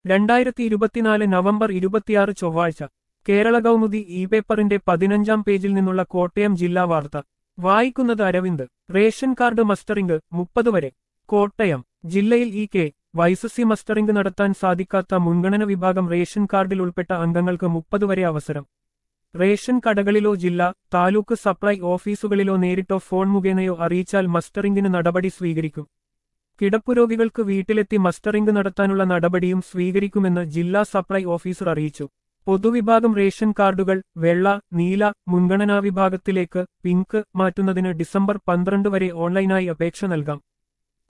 രണ്ടായിരത്തി ഇരുപത്തിനാല് നവംബർ ഇരുപത്തിയാറ് ചൊവ്വാഴ്ച കേരള കൗമുദി ഇ പേപ്പറിന്റെ പതിനഞ്ചാം പേജിൽ നിന്നുള്ള കോട്ടയം ജില്ലാ വാർത്ത വായിക്കുന്നത് അരവിന്ദ് റേഷൻ കാർഡ് മസ്റ്ററിംഗ് മുപ്പത് വരെ കോട്ടയം ജില്ലയിൽ ഈ കെ വൈസസി മസ്റ്ററിംഗ് നടത്താൻ സാധിക്കാത്ത മുൻഗണന വിഭാഗം റേഷൻ കാർഡിൽ ഉൾപ്പെട്ട അംഗങ്ങൾക്ക് മുപ്പത് വരെ അവസരം റേഷൻ കടകളിലോ ജില്ലാ താലൂക്ക് സപ്ലൈ ഓഫീസുകളിലോ നേരിട്ടോ ഫോൺ മുഖേനയോ അറിയിച്ചാൽ മസ്റ്ററിംഗിന് നടപടി സ്വീകരിക്കും കിടപ്പുരോഗികൾക്ക് വീട്ടിലെത്തി മസ്റ്ററിംഗ് നടത്താനുള്ള നടപടിയും സ്വീകരിക്കുമെന്ന് ജില്ലാ സപ്ലൈ ഓഫീസർ അറിയിച്ചു പൊതുവിഭാഗം റേഷൻ കാർഡുകൾ വെള്ള നീല മുൻഗണനാ വിഭാഗത്തിലേക്ക് പിങ്ക് മാറ്റുന്നതിന് ഡിസംബർ പന്ത്രണ്ട് വരെ ഓൺലൈനായി അപേക്ഷ നൽകാം